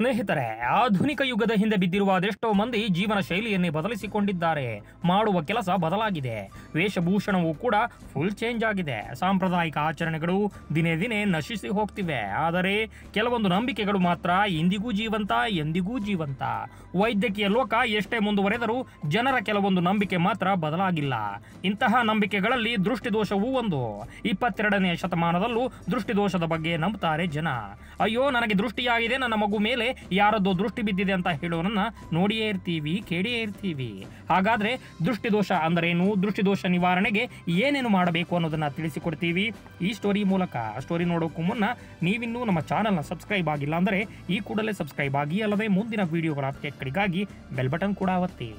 ಸ್ನೇಹಿತರೆ ಆಧುನಿಕ ಯುಗದ ಹಿಂದೆ ಬಿದ್ದಿರುವ ಅದೆಷ್ಟೋ ಮಂದಿ ಜೀವನ ಶೈಲಿಯನ್ನೇ ಬದಲಿಸಿಕೊಂಡಿದ್ದಾರೆ ಮಾಡುವ ಕೆಲಸ ಬದಲಾಗಿದೆ ವೇಷಭೂಷಣವೂ ಕೂಡ ಫುಲ್ ಚೇಂಜ್ ಆಗಿದೆ ಸಾಂಪ್ರದಾಯಿಕ ಆಚರಣೆಗಳು ದಿನೇ ದಿನೇ ನಶಿಸಿ ಹೋಗ್ತಿವೆ ಆದರೆ ಕೆಲವೊಂದು ನಂಬಿಕೆಗಳು ಮಾತ್ರ ಇಂದಿಗೂ ಜೀವಂತ ಎಂದಿಗೂ ಜೀವಂತ ವೈದ್ಯಕೀಯ ಲೋಕ ಎಷ್ಟೇ ಮುಂದುವರೆದರೂ ಜನರ ಕೆಲವೊಂದು ನಂಬಿಕೆ ಮಾತ್ರ ಬದಲಾಗಿಲ್ಲ ಇಂತಹ ನಂಬಿಕೆಗಳಲ್ಲಿ ದೃಷ್ಟಿದೋಷವೂ ಒಂದು ಇಪ್ಪತ್ತೆರಡನೇ ಶತಮಾನದಲ್ಲೂ ದೃಷ್ಟಿದೋಷದ ಬಗ್ಗೆ ನಂಬುತ್ತಾರೆ ಜನ ಅಯ್ಯೋ ನನಗೆ ದೃಷ್ಟಿಯಾಗಿದೆ ನನ್ನ ಮಗು ಮೇಲೆ ಯಾರದ್ದೋ ದೃಷ್ಟಿ ಬಿದ್ದಿದೆ ಅಂತ ಹೇಳೋರನ್ನ ನೋಡಿಯೇ ಇರ್ತೀವಿ ಕೇಳಿಯೇ ಇರ್ತೀವಿ ಹಾಗಾದ್ರೆ ದೃಷ್ಟಿದೋಷ ಅಂದರೇನು ದೃಷ್ಟಿದೋಷ ನಿವಾರಣೆಗೆ ಏನೇನು ಮಾಡಬೇಕು ಅನ್ನೋದನ್ನ ತಿಳಿಸಿಕೊಡ್ತೀವಿ ಈ ಸ್ಟೋರಿ ಮೂಲಕ ಸ್ಟೋರಿ ನೋಡೋಕ್ಕೂ ಮುನ್ನ ನೀವಿನ್ನೂ ನಮ್ಮ ಚಾನಲ್ನ ಸಬ್ಸ್ಕ್ರೈಬ್ ಆಗಿಲ್ಲ ಅಂದರೆ ಈ ಕೂಡಲೇ ಸಬ್ಸ್ಕ್ರೈಬ್ ಆಗಿ ಅಲ್ಲದೆ ಮುಂದಿನ ವಿಡಿಯೋಗಳ ಅಪ್ಡೇಟ್ಗಳಿಗಾಗಿ ಬೆಲ್ ಬಟನ್ ಕೂಡ ಒತ್ತಿ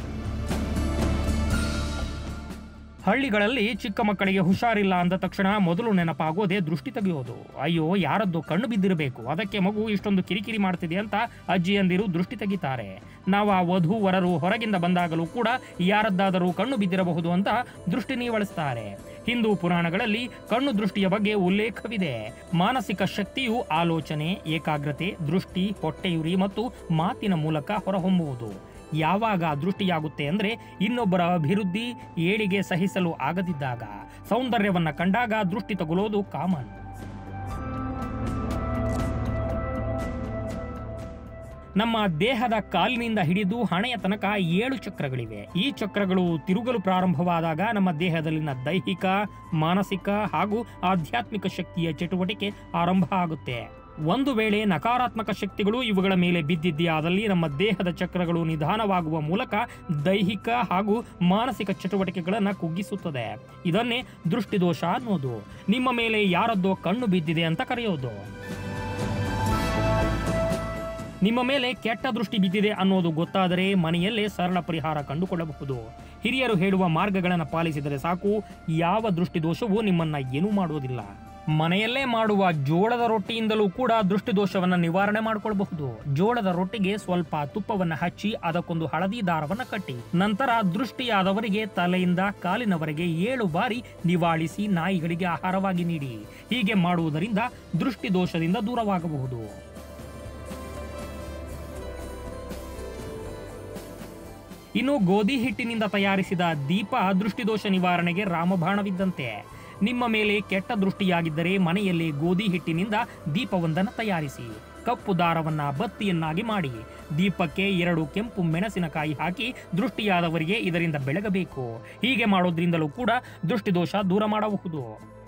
ಹಳ್ಳಿಗಳಲ್ಲಿ ಚಿಕ್ಕ ಮಕ್ಕಳಿಗೆ ಹುಷಾರಿಲ್ಲ ಅಂದ ತಕ್ಷಣ ಮೊದಲು ನೆನಪಾಗೋದೇ ದೃಷ್ಟಿ ತೆಗೆಯೋದು ಅಯ್ಯೋ ಯಾರದ್ದು ಕಣ್ಣು ಬಿದ್ದಿರಬೇಕು ಅದಕ್ಕೆ ಮಗು ಇಷ್ಟೊಂದು ಕಿರಿಕಿರಿ ಮಾಡ್ತಿದೆ ಅಂತ ಅಜ್ಜಿಯಂದಿರು ದೃಷ್ಟಿ ತೆಗಿತಾರೆ ನಾವು ಆ ವಧು ವರರು ಹೊರಗಿಂದ ಬಂದಾಗಲೂ ಕೂಡ ಯಾರದ್ದಾದರೂ ಕಣ್ಣು ಬಿದ್ದಿರಬಹುದು ಅಂತ ದೃಷ್ಟಿ ನೀವಳಿಸ್ತಾರೆ ಹಿಂದೂ ಪುರಾಣಗಳಲ್ಲಿ ಕಣ್ಣು ದೃಷ್ಟಿಯ ಬಗ್ಗೆ ಉಲ್ಲೇಖವಿದೆ ಮಾನಸಿಕ ಶಕ್ತಿಯು ಆಲೋಚನೆ ಏಕಾಗ್ರತೆ ದೃಷ್ಟಿ ಹೊಟ್ಟೆಯುರಿ ಮತ್ತು ಮಾತಿನ ಮೂಲಕ ಹೊರಹೊಮ್ಮುವುದು ಯಾವಾಗ ದೃಷ್ಟಿಯಾಗುತ್ತೆ ಅಂದ್ರೆ ಇನ್ನೊಬ್ಬರ ಅಭಿವೃದ್ಧಿ ಏಳಿಗೆ ಸಹಿಸಲು ಆಗದಿದ್ದಾಗ ಸೌಂದರ್ಯವನ್ನ ಕಂಡಾಗ ದೃಷ್ಟಿ ತಗುಲೋದು ಕಾಮನ್ ನಮ್ಮ ದೇಹದ ಕಾಲಿನಿಂದ ಹಿಡಿದು ಹಣೆಯ ತನಕ ಏಳು ಚಕ್ರಗಳಿವೆ ಈ ಚಕ್ರಗಳು ತಿರುಗಲು ಪ್ರಾರಂಭವಾದಾಗ ನಮ್ಮ ದೇಹದಲ್ಲಿನ ದೈಹಿಕ ಮಾನಸಿಕ ಹಾಗೂ ಆಧ್ಯಾತ್ಮಿಕ ಶಕ್ತಿಯ ಚಟುವಟಿಕೆ ಆರಂಭ ಆಗುತ್ತೆ ಒಂದು ವೇಳೆ ನಕಾರಾತ್ಮಕ ಶಕ್ತಿಗಳು ಇವುಗಳ ಮೇಲೆ ಬಿದ್ದಿದೆಯಾದಲ್ಲಿ ನಮ್ಮ ದೇಹದ ಚಕ್ರಗಳು ನಿಧಾನವಾಗುವ ಮೂಲಕ ದೈಹಿಕ ಹಾಗೂ ಮಾನಸಿಕ ಚಟುವಟಿಕೆಗಳನ್ನು ಕುಗ್ಗಿಸುತ್ತದೆ ಇದನ್ನೇ ದೃಷ್ಟಿದೋಷ ಅನ್ನೋದು ನಿಮ್ಮ ಮೇಲೆ ಯಾರದ್ದೋ ಕಣ್ಣು ಬಿದ್ದಿದೆ ಅಂತ ಕರೆಯೋದು ನಿಮ್ಮ ಮೇಲೆ ಕೆಟ್ಟ ದೃಷ್ಟಿ ಬಿದ್ದಿದೆ ಅನ್ನೋದು ಗೊತ್ತಾದರೆ ಮನೆಯಲ್ಲೇ ಸರಳ ಪರಿಹಾರ ಕಂಡುಕೊಳ್ಳಬಹುದು ಹಿರಿಯರು ಹೇಳುವ ಮಾರ್ಗಗಳನ್ನು ಪಾಲಿಸಿದರೆ ಸಾಕು ಯಾವ ದೃಷ್ಟಿ ದೋಷವೂ ನಿಮ್ಮನ್ನ ಏನೂ ಮಾಡುವುದಿಲ್ಲ ಮನೆಯಲ್ಲೇ ಮಾಡುವ ಜೋಳದ ರೊಟ್ಟಿಯಿಂದಲೂ ಕೂಡ ದೃಷ್ಟಿದೋಷವನ್ನ ನಿವಾರಣೆ ಮಾಡಿಕೊಳ್ಳಬಹುದು ಜೋಳದ ರೊಟ್ಟಿಗೆ ಸ್ವಲ್ಪ ತುಪ್ಪವನ್ನ ಹಚ್ಚಿ ಅದಕ್ಕೊಂದು ಹಳದಿ ದಾರವನ್ನ ಕಟ್ಟಿ ನಂತರ ದೃಷ್ಟಿಯಾದವರಿಗೆ ತಲೆಯಿಂದ ಕಾಲಿನವರೆಗೆ ಏಳು ಬಾರಿ ನಿವಾಳಿಸಿ ನಾಯಿಗಳಿಗೆ ಆಹಾರವಾಗಿ ನೀಡಿ ಹೀಗೆ ಮಾಡುವುದರಿಂದ ದೃಷ್ಟಿದೋಷದಿಂದ ದೂರವಾಗಬಹುದು ಇನ್ನು ಗೋಧಿ ಹಿಟ್ಟಿನಿಂದ ತಯಾರಿಸಿದ ದೀಪ ದೃಷ್ಟಿದೋಷ ನಿವಾರಣೆಗೆ ರಾಮಬಾಣವಿದ್ದಂತೆ ನಿಮ್ಮ ಮೇಲೆ ಕೆಟ್ಟ ದೃಷ್ಟಿಯಾಗಿದ್ದರೆ ಮನೆಯಲ್ಲಿ ಗೋಧಿ ಹಿಟ್ಟಿನಿಂದ ದೀಪವೊಂದನ್ನು ತಯಾರಿಸಿ ಕಪ್ಪು ದಾರವನ್ನ ಬತ್ತಿಯನ್ನಾಗಿ ಮಾಡಿ ದೀಪಕ್ಕೆ ಎರಡು ಕೆಂಪು ಮೆಣಸಿನಕಾಯಿ ಹಾಕಿ ದೃಷ್ಟಿಯಾದವರಿಗೆ ಇದರಿಂದ ಬೆಳಗಬೇಕು ಹೀಗೆ ಮಾಡೋದ್ರಿಂದಲೂ ಕೂಡ ದೃಷ್ಟಿದೋಷ ದೂರ ಮಾಡಬಹುದು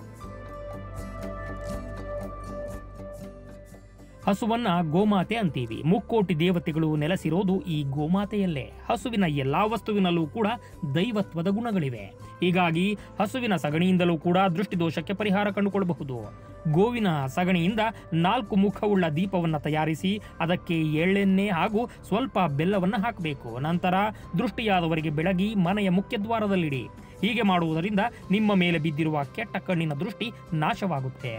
ಹಸುವನ್ನ ಗೋಮಾತೆ ಅಂತೀವಿ ಮುಕ್ಕೋಟಿ ದೇವತೆಗಳು ನೆಲೆಸಿರೋದು ಈ ಗೋಮಾತೆಯಲ್ಲೇ ಹಸುವಿನ ಎಲ್ಲಾ ವಸ್ತುವಿನಲ್ಲೂ ಕೂಡ ದೈವತ್ವದ ಗುಣಗಳಿವೆ ಹೀಗಾಗಿ ಹಸುವಿನ ಸಗಣಿಯಿಂದಲೂ ಕೂಡ ದೃಷ್ಟಿದೋಷಕ್ಕೆ ಪರಿಹಾರ ಕಂಡುಕೊಳ್ಳಬಹುದು ಗೋವಿನ ಸಗಣಿಯಿಂದ ನಾಲ್ಕು ಮುಖವುಳ್ಳ ದೀಪವನ್ನ ತಯಾರಿಸಿ ಅದಕ್ಕೆ ಎಳ್ಳೆಣ್ಣೆ ಹಾಗೂ ಸ್ವಲ್ಪ ಬೆಲ್ಲವನ್ನ ಹಾಕಬೇಕು ನಂತರ ದೃಷ್ಟಿಯಾದವರಿಗೆ ಬೆಳಗಿ ಮನೆಯ ಮುಖ್ಯದ್ವಾರದಲ್ಲಿಡಿ ಹೀಗೆ ಮಾಡುವುದರಿಂದ ನಿಮ್ಮ ಮೇಲೆ ಬಿದ್ದಿರುವ ಕೆಟ್ಟ ಕಣ್ಣಿನ ದೃಷ್ಟಿ ನಾಶವಾಗುತ್ತೆ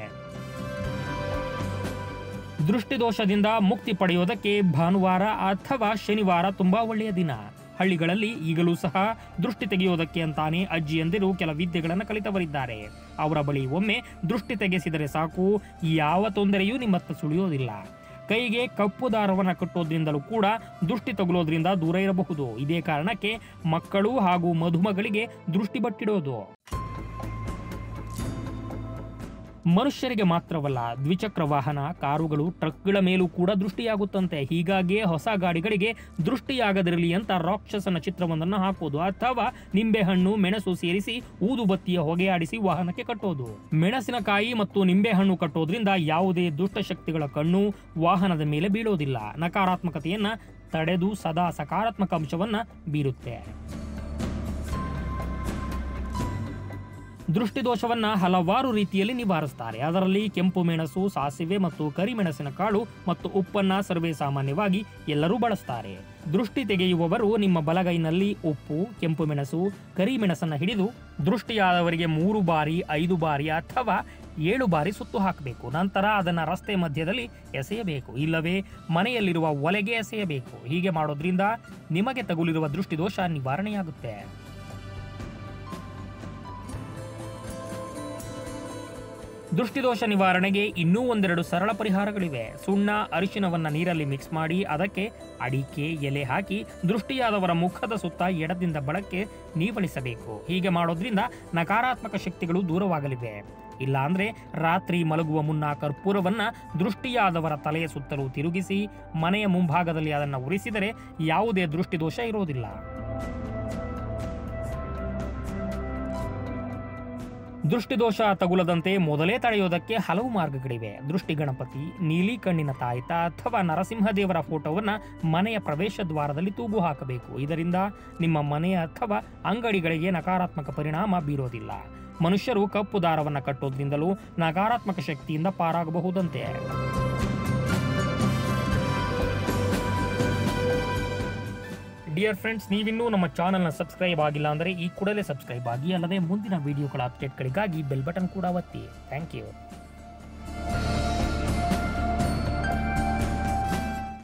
ದೃಷ್ಟಿದೋಷದಿಂದ ಮುಕ್ತಿ ಪಡೆಯೋದಕ್ಕೆ ಭಾನುವಾರ ಅಥವಾ ಶನಿವಾರ ತುಂಬಾ ಒಳ್ಳೆಯ ದಿನ ಹಳ್ಳಿಗಳಲ್ಲಿ ಈಗಲೂ ಸಹ ದೃಷ್ಟಿ ತೆಗೆಯೋದಕ್ಕೆ ಅಂತಾನೆ ಅಜ್ಜಿಯಂದಿರು ಕೆಲ ವಿದ್ಯೆಗಳನ್ನು ಕಲಿತವರಿದ್ದಾರೆ ಅವರ ಬಳಿ ಒಮ್ಮೆ ದೃಷ್ಟಿ ತೆಗೆಸಿದರೆ ಸಾಕು ಯಾವ ತೊಂದರೆಯೂ ನಿಮ್ಮತ್ತ ಸುಳಿಯೋದಿಲ್ಲ ಕೈಗೆ ಕಪ್ಪು ದಾರವನ್ನು ಕಟ್ಟೋದ್ರಿಂದಲೂ ಕೂಡ ದೃಷ್ಟಿ ತಗುಲೋದ್ರಿಂದ ದೂರ ಇರಬಹುದು ಇದೇ ಕಾರಣಕ್ಕೆ ಮಕ್ಕಳು ಹಾಗೂ ಮಧುಮಗಳಿಗೆ ದೃಷ್ಟಿ ಬಟ್ಟಿಡೋದು ಮನುಷ್ಯರಿಗೆ ಮಾತ್ರವಲ್ಲ ದ್ವಿಚಕ್ರ ವಾಹನ ಕಾರುಗಳು ಟ್ರಕ್ಗಳ ಮೇಲೂ ಕೂಡ ದೃಷ್ಟಿಯಾಗುತ್ತಂತೆ ಹೀಗಾಗಿಯೇ ಹೊಸ ಗಾಡಿಗಳಿಗೆ ದೃಷ್ಟಿಯಾಗದಿರಲಿ ಅಂತ ರಾಕ್ಷಸನ ಚಿತ್ರವೊಂದನ್ನು ಹಾಕೋದು ಅಥವಾ ನಿಂಬೆಹಣ್ಣು ಮೆಣಸು ಸೇರಿಸಿ ಊದುಬತ್ತಿಯ ಹೊಗೆಯಾಡಿಸಿ ವಾಹನಕ್ಕೆ ಕಟ್ಟೋದು ಮೆಣಸಿನಕಾಯಿ ಮತ್ತು ನಿಂಬೆಹಣ್ಣು ಕಟ್ಟೋದ್ರಿಂದ ಯಾವುದೇ ದುಷ್ಟಶಕ್ತಿಗಳ ಕಣ್ಣು ವಾಹನದ ಮೇಲೆ ಬೀಳೋದಿಲ್ಲ ನಕಾರಾತ್ಮಕತೆಯನ್ನ ತಡೆದು ಸದಾ ಸಕಾರಾತ್ಮಕ ಅಂಶವನ್ನ ಬೀರುತ್ತೆ ದೃಷ್ಟಿದೋಷವನ್ನ ಹಲವಾರು ರೀತಿಯಲ್ಲಿ ನಿವಾರಿಸ್ತಾರೆ ಅದರಲ್ಲಿ ಕೆಂಪು ಮೆಣಸು ಸಾಸಿವೆ ಮತ್ತು ಕರಿಮೆಣಸಿನ ಕಾಳು ಮತ್ತು ಉಪ್ಪನ್ನ ಸರ್ವೇ ಸಾಮಾನ್ಯವಾಗಿ ಎಲ್ಲರೂ ಬಳಸ್ತಾರೆ ದೃಷ್ಟಿ ತೆಗೆಯುವವರು ನಿಮ್ಮ ಬಲಗೈನಲ್ಲಿ ಉಪ್ಪು ಕೆಂಪು ಮೆಣಸು ಕರಿಮೆಣಸನ್ನ ಹಿಡಿದು ದೃಷ್ಟಿಯಾದವರಿಗೆ ಮೂರು ಬಾರಿ ಐದು ಬಾರಿ ಅಥವಾ ಏಳು ಬಾರಿ ಸುತ್ತು ಹಾಕಬೇಕು ನಂತರ ಅದನ್ನ ರಸ್ತೆ ಮಧ್ಯದಲ್ಲಿ ಎಸೆಯಬೇಕು ಇಲ್ಲವೇ ಮನೆಯಲ್ಲಿರುವ ಒಲೆಗೆ ಎಸೆಯಬೇಕು ಹೀಗೆ ಮಾಡೋದ್ರಿಂದ ನಿಮಗೆ ತಗುಲಿರುವ ದೃಷ್ಟಿದೋಷ ನಿವಾರಣೆಯಾಗುತ್ತೆ ದೃಷ್ಟಿದೋಷ ನಿವಾರಣೆಗೆ ಇನ್ನೂ ಒಂದೆರಡು ಸರಳ ಪರಿಹಾರಗಳಿವೆ ಸುಣ್ಣ ಅರಿಶಿನವನ್ನ ನೀರಲ್ಲಿ ಮಿಕ್ಸ್ ಮಾಡಿ ಅದಕ್ಕೆ ಅಡಿಕೆ ಎಲೆ ಹಾಕಿ ದೃಷ್ಟಿಯಾದವರ ಮುಖದ ಸುತ್ತ ಎಡದಿಂದ ಬಳಕ್ಕೆ ನೀವಳಿಸಬೇಕು ಹೀಗೆ ಮಾಡೋದ್ರಿಂದ ನಕಾರಾತ್ಮಕ ಶಕ್ತಿಗಳು ದೂರವಾಗಲಿವೆ ಇಲ್ಲ ಅಂದ್ರೆ ರಾತ್ರಿ ಮಲಗುವ ಮುನ್ನ ಕರ್ಪೂರವನ್ನ ದೃಷ್ಟಿಯಾದವರ ತಲೆಯ ಸುತ್ತಲೂ ತಿರುಗಿಸಿ ಮನೆಯ ಮುಂಭಾಗದಲ್ಲಿ ಅದನ್ನು ಉರಿಸಿದರೆ ಯಾವುದೇ ದೃಷ್ಟಿದೋಷ ಇರೋದಿಲ್ಲ ದೃಷ್ಟಿದೋಷ ತಗುಲದಂತೆ ಮೊದಲೇ ತಡೆಯೋದಕ್ಕೆ ಹಲವು ಮಾರ್ಗಗಳಿವೆ ದೃಷ್ಟಿ ಗಣಪತಿ ನೀಲಿ ಕಣ್ಣಿನ ತಾಯ್ತ ಅಥವಾ ನರಸಿಂಹದೇವರ ಫೋಟೋವನ್ನ ಮನೆಯ ಪ್ರವೇಶ ದ್ವಾರದಲ್ಲಿ ತೂಗು ಹಾಕಬೇಕು ಇದರಿಂದ ನಿಮ್ಮ ಮನೆಯ ಅಥವಾ ಅಂಗಡಿಗಳಿಗೆ ನಕಾರಾತ್ಮಕ ಪರಿಣಾಮ ಬೀರೋದಿಲ್ಲ ಮನುಷ್ಯರು ಕಪ್ಪು ದಾರವನ್ನು ಕಟ್ಟೋದ್ರಿಂದಲೂ ನಕಾರಾತ್ಮಕ ಶಕ್ತಿಯಿಂದ ಪಾರಾಗಬಹುದಂತೆ ಡಿಯರ್ ಫ್ರೆಂಡ್ಸ್ ನೀವಿನ್ನೂ ನಮ್ಮ ಚಾನಲ್ನ ಸಬ್ಸ್ಕ್ರೈಬ್ ಆಗಿಲ್ಲ ಅಂದರೆ ಈ ಕೂಡಲೇ ಸಬ್ಸ್ಕ್ರೈಬ್ ಆಗಿ ಅಲ್ಲದೆ ಮುಂದಿನ ವಿಡಿಯೋಗಳ ಅಪ್ಡೇಟ್ಗಳಿಗಾಗಿ ಬೆಲ್ ಬಟನ್ ಕೂಡ ಒತ್ತಿ ಥ್ಯಾಂಕ್ ಯು